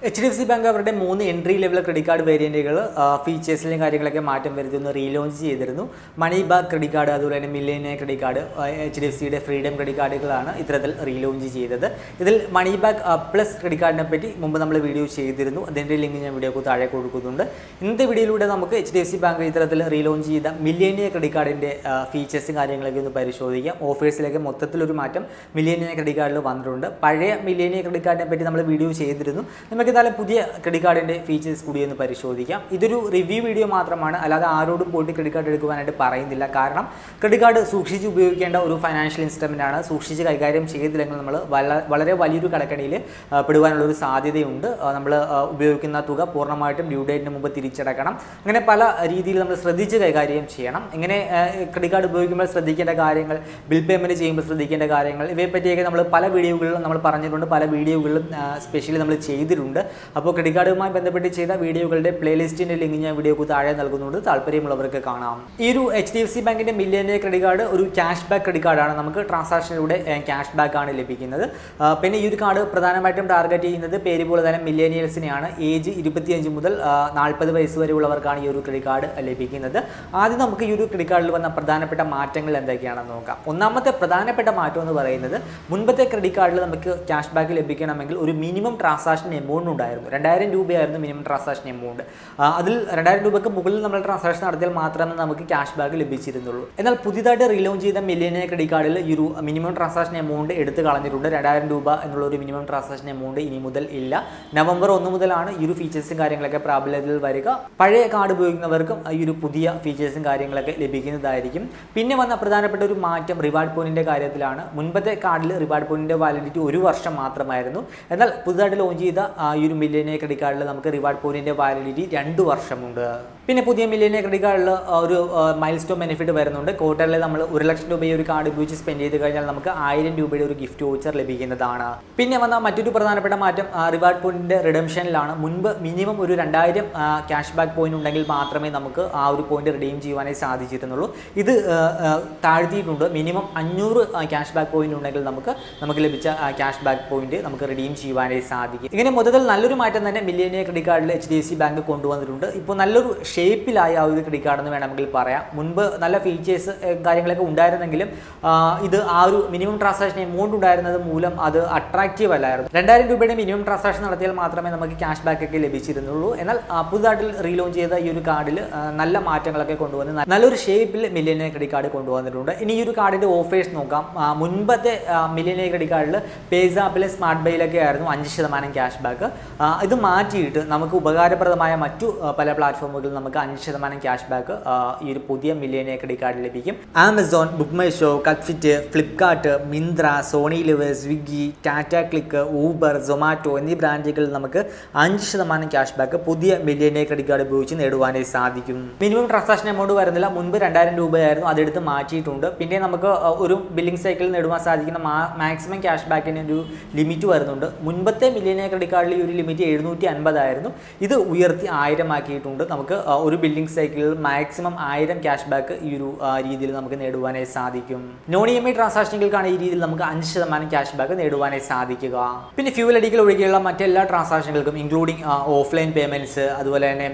H D F C bank അവരുടെ മൂന്ന് entry level credit card വേരിയന്റുകൾ ഫീച്ചേഴ്സിലും കാര്യങ്ങളൊക്കെ മാറ്റം വരുത്തുന്നു റീലോഞ്ച് ചെയ്തിരുന്നു മണി ബാഗ് ക്രെഡിറ്റ് കാർഡ് അതുപോലെ തന്നെ Millennia credit card H D F സിയുടെ ഫ്രീഡം ക്രെഡിറ്റ് കാർഡുകളാണ് ഇത്തരത്തിൽ റീലോഞ്ച് ചെയ്തത് ഇതിൽ മണി ബാഗ് പ്ലസ് ക്രെഡിറ്റ് കാർഡിനെ പറ്റി മുമ്പ് നമ്മൾ വീഡിയോ ചെയ്തിരുന്നു അതിൻ്റെ ലിങ്ക് ഞാൻ വീഡിയോക്ക് താഴെ കൊടുക്കുന്നുണ്ട് ഇന്നത്തെ വീഡിയോയിലൂടെ നമുക്ക് H D F C bank ഇത്തരത്തിൽ റീലോഞ്ച് ചെയ്ത മില്ലേനിയ ക്രെഡിറ്റ് കാർഡിൻ്റെ ഫീച്ചേഴ്സും കാര്യങ്ങളൊക്കെ ഒന്ന് പരിശോധിക്കാം ഓഫേഴ്സിലേക്ക് മൊത്തത്തിലൊരു മാറ്റം മില്ലേനിയ ക്രെഡിറ്റ് കാർഡിൽ വന്നിട്ടുണ്ട് പഴയ മില്ലേനിയ ക്രെഡിറ്റ് കാർഡിനെ പറ്റി നമ്മൾ വീഡിയോ ചെയ്തിരുന്നു നമുക്ക് എന്തായാലും പുതിയ ക്രെഡിറ്റ് കാർഡിൻ്റെ ഫീച്ചേഴ്സ് കൂടി ഒന്ന് പരിശോധിക്കാം ഇതൊരു റിവ്യൂ വീഡിയോ മാത്രമാണ് അല്ലാതെ ആരോടും പോയിട്ട് ക്രെഡിറ്റ് കാർഡ് എടുക്കുവാനായിട്ട് പറയുന്നില്ല കാരണം ക്രെഡിറ്റ് കാർഡ് സൂക്ഷിച്ച് ഉപയോഗിക്കേണ്ട ഒരു ഫൈനാൻഷ്യൽ ഇൻസ്ട്രുമെൻ്റ് ആണ് സൂക്ഷിച്ച് കൈകാര്യം ചെയ്തില്ലെങ്കിൽ നമ്മൾ വള- വളരെ വലിയൊരു കടക്കണിയിൽ പെടുവാനുള്ള ഒരു സാധ്യതയുണ്ട് നമ്മൾ ഉപയോഗിക്കുന്ന തുക പൂർണ്ണമായിട്ടും ഡ്യൂ ഡേറ്റിന് മുമ്പ് തിരിച്ചടക്കണം അങ്ങനെ പല രീതിയിൽ നമ്മൾ ശ്രദ്ധിച്ച് കൈകാര്യം ചെയ്യണം ഇങ്ങനെ ക്രെഡിറ്റ് കാർഡ് ഉപയോഗിക്കുമ്പോൾ ശ്രദ്ധിക്കേണ്ട കാര്യങ്ങൾ ബിൽ പേയ്മെൻറ്റ് ചെയ്യുമ്പോൾ ശ്രദ്ധിക്കേണ്ട കാര്യങ്ങൾ ഇവയെ പറ്റിയൊക്കെ നമ്മൾ പല വീഡിയോകളിലും നമ്മൾ പറഞ്ഞിട്ടുണ്ട് പല വീഡിയോകളിലും സ്പെഷ്യലി നമ്മൾ ചെയ്തിട്ടുണ്ട് അപ്പോൾ ക്രെഡിറ്റ് കാർഡുമായി ബന്ധപ്പെട്ട് ചെയ്ത വീഡിയോകളുടെ പ്ലേലിസ്റ്റിൻ്റെ ലിങ്ക് ഞാൻ വീഡിയോക്ക് താഴെ നൽകുന്നുണ്ട് താല്പര്യമുള്ളവർക്ക് കാണാം ഈ ഒരു എച്ച് ഡി എഫ് സി ബാങ്കിൻ്റെ മില്യൻ്റെ ക്രെഡിറ്റ് കാർഡ് ഒരു ക്യാഷ് ബാക്ക് ക്രെഡിറ്റ് കാർഡാണ് നമുക്ക് ട്രാൻസാക്ഷനിലൂടെ ക്യാഷ് ബാക്ക് ആണ് ലഭിക്കുന്നത് ആ, പിന്നെ ഈ ഒരു കാർഡ് പ്രധാനമായിട്ടും ടാർഗറ്റ് ചെയ്യുന്നത് പേര് പോലെ തന്നെ മില്ലേനിയൽസിനെയാണ് ഏജ് ഇരുപത്തിയഞ്ച് മുതൽ നാൽപ്പത് വയസ്സ് വരെയുള്ളവർക്കാണ് ഈ ഒരു ക്രെഡിറ്റ് കാർഡ് ലഭിക്കുന്നത് ആദ്യം നമുക്ക് ഈ ഒരു ക്രെഡിറ്റ് കാർഡിൽ വന്ന പ്രധാനപ്പെട്ട മാറ്റങ്ങൾ എന്തൊക്കെയാണെന്ന് നോക്കാം ഒന്നാമത്തെ പ്രധാനപ്പെട്ട മാറ്റം എന്ന് പറയുന്നത് മുൻപത്തെ ക്രെഡിറ്റ് കാർഡിൽ നമുക്ക് ക്യാഷ് ബാക്ക് ലഭിക്കണമെങ്കിൽ ഒരു മിനിമം ട്രാൻസാക്ഷൻ എമൗണ്ട് ഉണ്ടായിരുന്നു രണ്ടായിരം രൂപയായിരുന്നു മിനിമം ട്രാൻസാക്ഷൻ എമൗണ്ട് അതിൽ രണ്ടായിരം രൂപയ്ക്ക് മുകളിൽ നമ്മൾ ട്രാൻസാക്ഷൻ നടത്തിയാൽ മാത്രമേ നമുക്ക് ക്യാഷ് ബാക്ക് ലഭിച്ചിരുന്നുള്ളൂ എന്നാൽ പുതിയതായിട്ട് റീലോഞ്ച് ചെയ്ത മില്ലേനിയ ക്രെഡിറ്റ് കാർഡിൽ ഈ ഒരു മിനിമം ട്രാൻസാക്ഷൻ എമൗണ്ട് എടുത്ത് കളഞ്ഞിട്ടുണ്ട് രണ്ടായിരം രൂപ എന്നുള്ള ഒരു മിനിമം ട്രാൻസാക്ഷൻ എമൗണ്ട് ഇനി മുതൽ ഇല്ല നവംബർ ഒന്ന് മുതലാണ് ഈ ഒരു ഫീച്ചേഴ്സും കാര്യങ്ങളൊക്കെ പ്രാബല്യത്തിൽ വരിക പഴയ കാർഡ് ഉപയോഗിക്കുന്നവർക്കും ഈ ഒരു പുതിയ ഫീച്ചേഴ്സും കാര്യങ്ങളൊക്കെ ലഭിക്കുന്നതായിരിക്കും പിന്നെ വന്ന പ്രധാനപ്പെട്ട ഒരു മാറ്റം റിവാർഡ് പോയിന്റിന്റെ കാര്യത്തിലാണ് മുൻപത്തെ കാർഡിൽ റിവാർഡ് പോയിന്റിന്റെ വാലിഡിറ്റി ഒരു വർഷം മാത്രമായിരുന്നു എന്നാൽ പുതുതായിട്ട് ലോഞ്ച് ചെയ്ത ആ, ഈ ഒരു മില്ലേനിയ ക്രെഡിറ്റ് കാർഡിൽ നമുക്ക് റിവാർഡ് പോയിന്റിന്റെ വാലിഡിറ്റി രണ്ട് വർഷമുണ്ട് പിന്നെ പുതിയ മില്ലേനിയ ക്രെഡിറ്റ് കാർഡിൽ ഒരു മൈൽ സ്റ്റോൺ ബെനിഫിറ്റ് വരുന്നുണ്ട് ക്വാർട്ടറിൽ നമ്മൾ ഒരു ലക്ഷം രൂപ ഈ ഒരു കാർഡ് ഉപയോഗിച്ച് സ്പെൻഡ് ചെയ്ത് കഴിഞ്ഞാൽ നമുക്ക് ആയിരം രൂപയുടെ ഒരു ഗിഫ്റ്റ് വോച്ചർ ലഭിക്കുന്നതാണ് പിന്നെ വന്ന മറ്റൊരു പ്രധാനപ്പെട്ട മാറ്റം റിവാർഡ് പോയിന്റിന്റെ റിഡംഷനിലാണ് മുൻപ് മിനിമം ഒരു രണ്ടായിരം ക്യാഷ് ബാക്ക് പോയിന്റ് ഉണ്ടെങ്കിൽ മാത്രമേ നമുക്ക് ആ ഒരു പോയിന്റ് റിഡീം ചെയ്യുവാനായി സാധിച്ചിരുന്നുള്ളൂ ഇത് ആ, ആ, താഴ്ത്തിയിട്ടുണ്ട് മിനിമം അഞ്ഞൂറ് ക്യാഷ് ബാക്ക് പോയിന്റ് ഉണ്ടെങ്കിൽ നമുക്ക് നമുക്ക് ലഭിച്ച ക്യാഷ് ബാക്ക് പോയിന്റ് നമുക്ക് റിഡീം ചെയ്യുവാനായി സാധിക്കും ഇങ്ങനെ മൊത്തത്തിൽ നല്ലൊരു മാറ്റം തന്നെ മില്ലേനിയ ക്രെഡിറ്റ് കാർഡിൽ H D F C bank കൊണ്ടുവന്നിട്ടുണ്ട് ഇപ്പോൾ നല്ലൊരു ഷേപ്പിലായ ആ ഒരു ക്രെഡിറ്റ് കാർഡ് എന്ന് വേണമെങ്കിൽ പറയാം മുൻപ് നല്ല ഫീച്ചേഴ്സ് കാര്യങ്ങളൊക്കെ ഉണ്ടായിരുന്നെങ്കിലും ആ, ഇത് ആ ഒരു മിനിമം ട്രാൻസാക്ഷൻ എമൗണ്ട് ഉണ്ടായിരുന്നത് മൂലം അത് അട്രാക്റ്റീവ് അല്ലായിരുന്നു രണ്ടായിരം രൂപയുടെ മിനിമം ട്രാൻസാക്ഷൻ നടത്തിയാൽ മാത്രമേ നമുക്ക് ക്യാഷ് ബാക്ക് ഒക്കെ ലഭിച്ചിരുന്നുള്ളൂ എന്നാൽ ആ, പുതുതായിട്ട് റീലോഞ്ച് ചെയ്ത ഈ ഒരു കാർഡിൽ നല്ല മാറ്റങ്ങളൊക്കെ കൊണ്ടുവന്ന് ന- നല്ലൊരു ഷേപ്പിൽ മില്ലേനിയ ക്രെഡിറ്റ് കാർഡ് കൊണ്ടുവന്നിട്ടുണ്ട് ഇനി ഈ ഒരു കാർഡിന്റെ ഓഫേഴ്സ് നോക്കാം ആ, മുൻപത്തെ മില്ലേനിയ ക്രെഡിറ്റ് കാർഡിൽ പേസ് ആപ്പിലെ സ്മാർട്ട് ബൈയിലൊക്കെ ആയിരുന്നു അഞ്ച് ശതമാനം ക്യാഷ് ബാക്ക് ഇത് മാറ്റിയിട്ട് നമുക്ക് ഉപകാരപ്രദമായ മറ്റു ആ, പല പ്ലാറ്റ്ഫോമുകളിൽ നമുക്ക് അഞ്ച് ശതമാനം ക്യാഷ് ബാക്ക് ഈ ഒരു പുതിയ മില്ലേനിയ ക്രെഡിറ്റ് കാർഡ് ലഭിക്കും Amazon BookMyShow Cultfit Flipkart Myntra Sony Liv Swiggy Tata Cliq Uber Zomato എന്നീ ബ്രാൻഡുകളിൽ നമുക്ക് അഞ്ച് ശതമാനം ക്യാഷ് ബാക്ക് പുതിയ മില്ലേനിയ ക്രെഡിറ്റ് കാർഡ് ഉപയോഗിച്ച് നേടുവാനായി സാധിക്കും മിനിമം ട്രാൻസാക്ഷൻ എമൗണ്ട് വരുന്നില്ല മുൻപ് രണ്ടായിരം രൂപയായിരുന്നു അതെടുത്ത് മാറ്റിയിട്ടുണ്ട് പിന്നെ നമുക്ക് ആ, ഒരു ബില്ലിംഗ് സൈക്കിളിൽ നേടുവാൻ സാധിക്കുന്ന മാക്സിമം ക്യാഷ് ബാക്കിന് ഒരു ലിമിറ്റ് വരുന്നുണ്ട് മുൻപത്തെ മില്ലേനിയ ക്രെഡിറ്റ് കാർഡിൽ ഈ ഒരു ലിമിറ്റ് എഴുന്നൂറ്റി അൻപതായിരുന്നു ഇത് ഉയർത്തി ആയിരം ആക്കിയിട്ടുണ്ട് നമുക്ക് ആ, ഒരു ബില്ലിംഗ് സൈക്കിളിൽ മാക്സിമം ആയിരം ക്യാഷ് ബാക്ക് ഈ ഒരു ആ, രീതിയിൽ നമുക്ക് നേടുവാനായി സാധിക്കും നോൺ ഇ എം ഐ ട്രാൻസാക്ഷനുകൾക്കാണ് ഈ രീതിയിൽ നമുക്ക് അഞ്ച് ശതമാനം ക്യാഷ് ബാക്ക് നേടുവാനായി സാധിക്കുക പിന്നെ ഫ്യൂൽ അടിക്കൽ ഒഴികെയുള്ള മറ്റെല്ലാ ട്രാൻസാക്ഷനുകൾക്കും ഇൻക്ലൂഡിങ് ഓഫ്ലൈൻ പേയ്മെൻറ്റ്സ് അതുപോലെ തന്നെ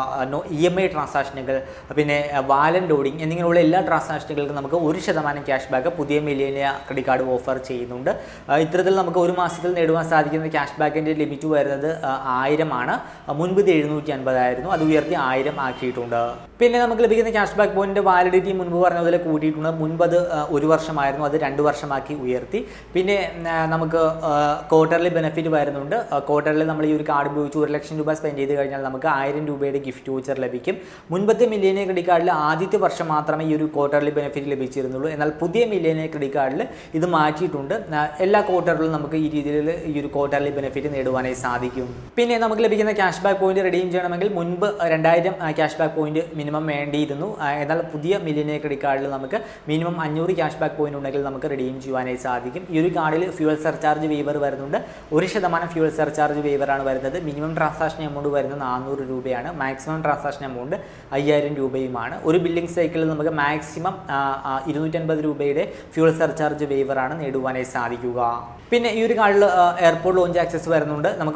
ഇ എം ഐ ട്രാൻസാക്ഷനുകൾ പിന്നെ വാലൻ ലോഡിംഗ് എന്നിങ്ങനെയുള്ള എല്ലാ ട്രാൻസാക്ഷനുകൾക്കും നമുക്ക് ഒരു ശതമാനം ക്യാഷ് ബാക്ക് പുതിയ മില്ലേനിയ ക്രെഡിറ്റ് കാർഡ് ഓഫർ ചെയ്യുന്നുണ്ട് ആ, ഇത്തരത്തിൽ നമുക്ക് ഒരു മാസത്തിൽ നേടുവാൻ സാധിക്കുന്ന ക്യാഷ് ബാക്കിൻ്റെ ലിമിറ്റ് വരുന്നത് ആയിരമാണ് മുൻപ് ഇത് എഴുന്നൂറ്റി അൻപതായിരുന്നു അത് ഉയർത്തി ആയിരം ആക്കിയിട്ടുണ്ട് പിന്നെ നമുക്ക് ലഭിക്കുന്ന ക്യാഷ് ബാക്ക് പോയിന്റ് വാലിഡിറ്റി മുൻപ് പറഞ്ഞ പോലെ കൂട്ടിയിട്ടുണ്ട് മുൻപ് അത് ആ, ഒരു വർഷമായിരുന്നു അത് രണ്ട് വർഷമാക്കി ഉയർത്തി പിന്നെ ആ, നമുക്ക് ക്വാർട്ടർലി ബെനിഫിറ്റ് വരുന്നുണ്ട് ക്വാർട്ടറിൽ നമ്മൾ ഈ ഒരു കാർഡ് ഉപയോഗിച്ച് ഒരു ലക്ഷം രൂപ സ്പെൻഡ് ചെയ്ത് കഴിഞ്ഞാൽ നമുക്ക് ആയിരം രൂപയുടെ ഗിഫ്റ്റ് വോച്ചർ ലഭിക്കും മുൻപത്തെ മില്ലേനിയ ക്രെഡിറ്റ് കാർഡിൽ ആദ്യത്തെ വർഷം മാത്രമേ ഈ ഒരു ക്വാർട്ടർലി ബെനിഫിറ്റ് ലഭിച്ചിരുന്നുള്ളൂ എന്നാൽ പുതിയ മില്ലേനിയ ക്രെഡിറ്റ് കാർഡിൽ ഇത് മാറ്റിയിട്ടുണ്ട് ആ, എല്ലാ ക്വാർട്ടറിലും നമുക്ക് ഈ രീതിയിൽ ഈ ഒരു ക്വാർട്ടർലി ബെനിഫിറ്റ് നേടുവാനായി സാധിക്കും പിന്നെ നമുക്ക് ലഭിക്കുന്ന ക്യാഷ് ബാക്ക് പോയിന്റ് റെഡീം ചെയ്യണമെങ്കിൽ മുൻപ് രണ്ടായിരം ക്യാഷ് ബാക്ക് പോയിന്റ് മിനിമം വേണ്ടിയിരുന്നു ആ, എന്നാൽ പുതിയ മില്ലേനിയ ക്രെഡിറ്റ് കാർഡിൽ നമുക്ക് മിനിമം അഞ്ഞൂറ് ക്യാഷ് ബാക്ക് പോയിന്റ് ഉണ്ടെങ്കിൽ നമുക്ക് റെഡീം ചെയ്യുവാനായി സാധിക്കും ഈ ഒരു കാർഡിൽ ഫ്യൂവൽ സർചാർജ് വേവർ വരുന്നുണ്ട് ഒരു ശതമാനം ഫ്യൂവൽ സർചാർജ് വേവറാണ് വരുന്നത് മിനിമം ട്രാൻസാക്ഷൻ എമൗണ്ട് വരുന്നത് നാനൂറ് രൂപയാണ് മാക്സിമം ട്രാൻസാക്ഷൻ എമൗണ്ട് അയ്യായിരം രൂപയുമാണ് ഒരു ബില്ലിംഗ് സൈക്കിളിൽ നമുക്ക് മാക്സിമം ഇരുന്നൂറ്റൻപത് രൂപയുടെ ഫ്യൂവൽ സർചാർജ് വേവറാണ് നേടുവാനായി സാധിക്കുക പിന്നെ ഈ ഒരു കാർഡിൽ എയർപോർട്ട് ലോഞ്ച് ആക്സസ് വരുന്നുണ്ട് നമുക്ക്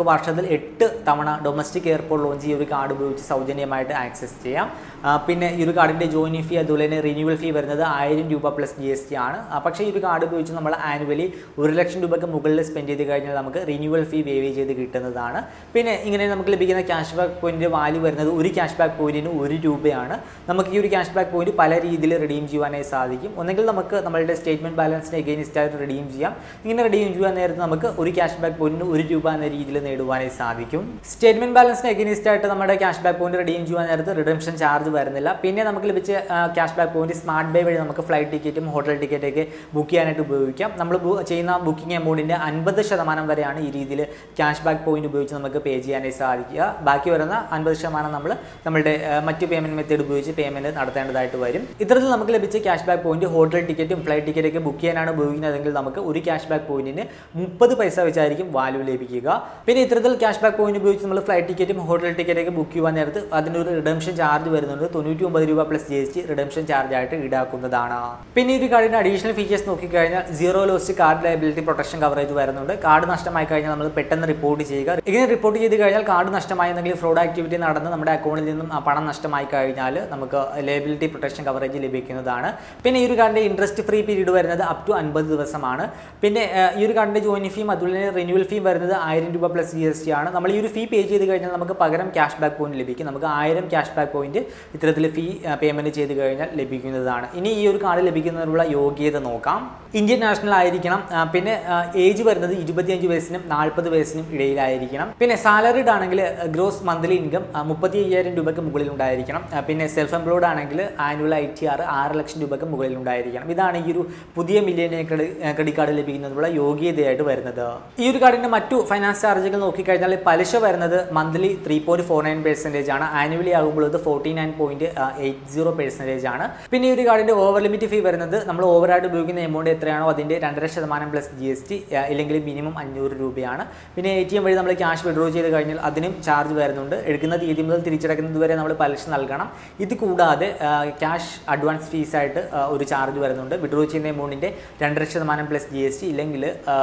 വർഷത്തിൽ എട്ട് തവണ ഡൊമസ്റ്റിക് എയർപോർട്ട് ലോഞ്ച് ഈ ഒരു കാർഡ് ഉപയോഗിച്ച് സൗജന്യമായിട്ട് ആക്സസ് ചെയ്യാം ആ, പിന്നെ ഈ ഒരു കാർഡിൻ്റെ ജോയിനിങ് ഫീ അതുപോലെ തന്നെ റിന്യൂവൽ ഫീ വരുന്നത് ആയിരം രൂപ പ്ലസ് ജി എസ് ടി ആണ് ആ, പക്ഷേ ഈ ഒരു കാർഡ് ഉപയോഗിച്ച് നമ്മൾ ആനുവലി ഒരു ലക്ഷം രൂപയ്ക്ക് മുകളിൽ സ്പെൻഡ് ചെയ്ത് കഴിഞ്ഞാൽ നമുക്ക് റിന്യൂവൽ ഫീ വേവ് ചെയ്ത് കിട്ടുന്നതാണ് പിന്നെ ഇങ്ങനെ നമുക്ക് ലഭിക്കുന്ന ക്യാഷ് ബാക്ക് പോയിന്റ് വാല്യൂ വരുന്നത് ഒരു ക്യാഷ് ബാക്ക് പോയിന്റിന് ഒരു രൂപയാണ് നമുക്ക് ഈ ഒരു ക്യാഷ് ബാക്ക് പോയിന്റ് പല രീതിയിൽ റിഡീം ചെയ്യുവാനായി സാധിക്കും ഒന്നെങ്കിൽ നമുക്ക് നമ്മളുടെ സ്റ്റേറ്റ്മെന്റ് ബാലൻസിന് എഗെയിൻസ്റ്റ് ആയിട്ട് റിഡീം ചെയ്യാം ഇങ്ങനെ റിഡീം ചെയ്യാൻ നേരത്ത് നമുക്ക് ഒരു ക്യാഷ് ബാക്ക് പോയിന്റിന് ഒരു രൂപ എന്ന രീതിയിൽ നേടുവാനായി സാധിക്കും സ്റ്റേറ്റ്മെന്റ് ബാലൻസിന് എഗെയിൻസ്റ്റ് ആയിട്ട് നമ്മുടെ ക്യാഷ് ബാക്ക് പോയിന്റ് റിഡീം ചെയ്യാൻ നേരത്ത് റിഡംഷൻ ചാർജ് വരുന്നില്ല പിന്നെ നമുക്ക് ലഭിച്ച cash back point SmartBuy വഴി നമുക്ക് ഫ്ലൈറ്റ് ടിക്കറ്റും ഹോട്ടൽ ടിക്കറ്റൊക്കെ ബുക്ക് ചെയ്യാനായിട്ട് ഉപയോഗിക്കാം നമ്മൾ ബു- ചെയ്യുന്ന ബുക്കിംഗ് എമൗണ്ടിൻ്റെ അൻപത് ശതമാനം വരെയാണ് ഈ രീതിയിൽ ക്യാഷ് ബാക്ക് പോയിന്റ് ഉപയോഗിച്ച് നമുക്ക് പേ ചെയ്യാനായി സാധിക്കുക ബാക്കി വരുന്ന അൻപത് ശതമാനം നമ്മൾ നമ്മളുടെ ആ, മറ്റ് പേയ്മെൻറ്റ് മെത്തേഡ് ഉപയോഗിച്ച് പേയ്മെൻറ്റ് നടത്തേണ്ടതായിട്ട് വരും ഇത്തരത്തിൽ നമുക്ക് ലഭിച്ച ക്യാഷ് ബാക്ക് പോയിന്റ് ഹോട്ടൽ ടിക്കറ്റും ഫ്ലൈറ്റ് ടിക്കറ്റൊക്കെ ബുക്ക് ചെയ്യാനാണ് ഉപയോഗിക്കുന്നതെങ്കിൽ നമുക്ക് ഒരു ക്യാഷ് ബാക്ക് പോയിന്റിന് മുപ്പത് പൈസ വെച്ചായിരിക്കും വാല്യൂ ലഭിക്കുക പിന്നെ ഇത്തരത്തിൽ ക്യാഷ് ബാക്ക് പോയിന്റ് ഉപയോഗിച്ച് നമ്മൾ ഫ്ലൈറ്റ് ടിക്കറ്റും ഹോട്ടൽ ടിക്കറ്റൊക്കെ ബുക്ക് ചെയ്യുവാൻ നേരത്ത് അതിനൊരു റിഡംഷൻ ചാർജ് വരുന്നുണ്ട് തൊണ്ണൂറ്റി ഒമ്പത് രൂപ plus G S T redemption charge ആയിട്ട് ഈടാക്കുന്നതാണ് പിന്നെ ഈ ഒരു കാർഡിൻ്റെ അഡീഷണൽ ഫീച്ചേഴ്സ് നോക്കിക്കഴിഞ്ഞാൽ zero lost card liability protection coverage വരുന്നുണ്ട് കാർഡ് നഷ്ടമായി കഴിഞ്ഞാൽ നമ്മൾ പെട്ടെന്ന് റിപ്പോർട്ട് ചെയ്യുക ഇങ്ങനെ റിപ്പോർട്ട് ചെയ്ത് കഴിഞ്ഞാൽ കാർഡ് നഷ്ടമായി എന്തെങ്കിലും ഫ്രോഡ് ആക്ടിവിറ്റി നടന്ന് നമ്മുടെ അക്കൗണ്ടിൽ നിന്നും ആ പണം നഷ്ടമായി കഴിഞ്ഞാൽ നമുക്ക് ലയബിലിറ്റി പ്രൊട്ടക്ഷൻ കവറേജ് ലഭിക്കുന്നതാണ് പിന്നെ ഈ ഒരു കാർഡിൻ്റെ ഇൻട്രസ്റ്റ് ഫ്രീ പീരീഡ് വരുന്നത് അപ് ടു അൻപത് ദിവസമാണ് പിന്നെ ആ, ഈ ഒരു കാർഡിൻ്റെ ജോയിൻ ഫീം അതുപോലെ തന്നെ റിന്യൂവൽ ഫീം വരുന്നത് ആയിരം രൂപ പ്ലസ് ജി എസ് ടി ആണ് നമ്മൾ ഈ ഒരു ഫീ പേ ചെയ്ത് കഴിഞ്ഞാൽ നമുക്ക് പകരം ക്യാഷ് ബാക്ക് പോയിന്റ് ലഭിക്കും നമുക്ക് ആയിരം ക്യാഷ് ബാക്ക് പോയിന്റ് ഇത്തരത്തിൽ ഫീ പേയ്മെൻറ്റ് ചെയ്ത് കഴിഞ്ഞാൽ ലഭിക്കുന്നതാണ് ഇനി ഈ ഒരു കാർഡ് ലഭിക്കുന്നതിനുള്ള യോഗ്യത നോക്കാം ഇന്ത്യൻ നാഷണൽ ആയിരിക്കണം ആ, പിന്നെ ഏജ് വരുന്നത് ഇരുപത്തിയഞ്ച് വയസ്സിനും നാൽപ്പത് വയസ്സിനും ഇടയിലായിരിക്കണം പിന്നെ സാലറിഡ് ആണെങ്കിൽ ഗ്രോസ് മന്ത്ലി ഇൻകം മുപ്പത്തി അയ്യായിരം രൂപയ്ക്ക് മുകളിൽ ഉണ്ടായിരിക്കണം ആ, പിന്നെ സെൽഫ് എംപ്ലോയ്ഡ് ആണെങ്കിൽ ആനുവൽ ഐ ടി ആർ ആറ് ലക്ഷം രൂപയ്ക്ക് മുകളിൽ ഉണ്ടായിരിക്കണം ഇതാണ് ഈ ഒരു പുതിയ മില്യനിയർ ക്രെഡിറ്റ് കാർഡ് ലഭിക്കുന്നതിനുള്ള യോഗ്യതയായിട്ട് വരുന്നത് ഈ ഒരു കാർഡിൻ്റെ മറ്റു ഫൈനാൻസ് ചാർജുകൾ നോക്കിക്കഴിഞ്ഞാൽ പലിശ വരുന്നത് monthly three point four nine percentage ആണ് ആനുവലി ആകുമ്പോൾ ഇത് forty nine point eight zero percentage ആണ് പിന്നെ ഈ ഒരു കാർഡിൻ്റെ ഓവർ ലിമിറ്റ് ഫീ വരുന്നത് നമ്മൾ ഓവറായിട്ട് ഉപയോഗിക്കുന്ന എമൗണ്ട് എത്രയാണോ അതിൻ്റെ രണ്ടര ശതമാനം പ്ലസ് ജി എസ് ടി ഇല്ലെങ്കിൽ മിനിമം അഞ്ഞൂറ് രൂപയാണ് പിന്നെ എ ടി എം വഴി നമ്മൾ ക്യാഷ് വിഡ്രോ ചെയ്ത് കഴിഞ്ഞാൽ അതിനും ചാർജ് വരുന്നുണ്ട് എടുക്കുന്ന തീയതി മുതൽ തിരിച്ചടക്കുന്നത് വരെ നമ്മൾ പലിശ നൽകണം ഇത് കൂടാതെ ക്യാഷ് അഡ്വാൻസ് ഫീസായിട്ട് ഒരു ചാർജ് വരുന്നുണ്ട് വിഡ്രോ ചെയ്യുന്ന എമൗണ്ടിൻ്റെ രണ്ടര ശതമാനം പ്ലസ് ജി എസ് ടി ഇല്ലെങ്കിൽ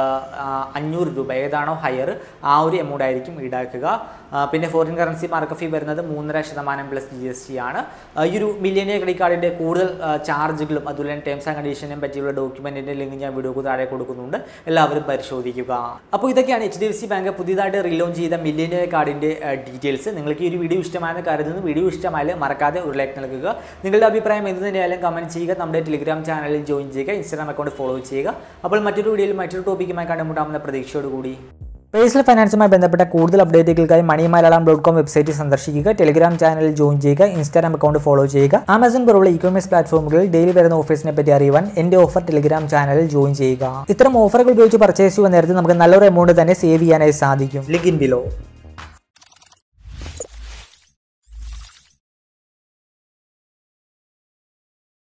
അഞ്ഞൂറ് രൂപ ഏതാണോ ഹയർ ആ ഒരു എമൗണ്ട് ആയിരിക്കും ഈടാക്കുക ആ, പിന്നെ ഫോറിൻ കറൻസി മാർക്ക് ഫീ വരുന്നത് മൂന്നര ശതമാനം പ്ലസ് ജി എസ് ടി ആണ് ആ, ഈ ഒരു മില്യനിയർ ക്രെഡിറ്റ് കാർഡിൻ്റെ കൂടുതൽ ആ, ചാർജുകളും അതുപോലെ തന്നെ ടേംസ് ആൻഡ് കണ്ടീഷനും പറ്റിയുള്ള ഡോക്യുമെൻറ്റിൻ്റെ ലിങ്ക് ഞാൻ വീഡിയോക്ക് താഴെ കൊടുക്കുന്നുണ്ട് എല്ലാവരും പരിശോധിക്കുക അപ്പോൾ ഇതൊക്കെയാണ് H D F C bank പുതിയതായിട്ട് റീലോഞ്ച് ചെയ്ത മില്യനിയർ കാർഡിൻ്റെ ഡീറ്റെയിൽസ് നിങ്ങൾക്ക് ഈ ഒരു വീഡിയോ ഇഷ്ടമായെന്ന് കരുതുന്നു വീഡിയോ ഇഷ്ടമായാലും മറക്കാതെ ഒരു ലൈക്ക് നൽകുക നിങ്ങളുടെ അഭിപ്രായം എന്ത് തന്നെയായാലും കമൻറ്റ് ചെയ്യുക നമ്മുടെ ടെലിഗ്രാം ചാനലിൽ ജോയിൻ ചെയ്യുക ഇൻസ്റ്റാഗ്രാം അക്കൗണ്ട് ഫോളോ ചെയ്യുക അപ്പോൾ മറ്റൊരു വീഡിയോയിൽ മറ്റൊരു ടോപ്പിക്കുമായി കണ്ടുമുട്ടാമെന്ന പ്രതീക്ഷയോടുകൂടി പേഴ്സണൽ ഫൈനാൻസുമായി ബന്ധപ്പെട്ട കൂടുതൽ അപ്ഡേറ്റുകൾക്കായി money Malayalam dot com website സന്ദർശിക്കുക ടെലിഗ്രാം ചാനലിൽ ജോയിൻ ചെയ്യുക ഇൻസ്റ്റാഗ്രാം അക്കൗണ്ട് ഫോളോ ചെയ്യുക ആമസോൺ പോലുള്ള ഇ കൊമേഴ്സ് പ്ലാറ്റ്ഫോമുകളിൽ ഡെയിലി വരുന്ന ഓഫേഴ്സിനെ പറ്റി അറിയുവാൻ എന്റെ ഓഫർ ടെലിഗ്രാം ചാനലിൽ ജോയിൻ ചെയ്യുക ഇത്തരം ഓഫറുകൾ ഉപയോഗിച്ച് പർച്ചേസ് ചെയ്യുന്ന നേരത്തെ നമുക്ക് നല്ലൊരു എമൗണ്ട് തന്നെ സേവ് ചെയ്യാനായി സാധിക്കും ലിങ്ക് ഇൻ ബിലോ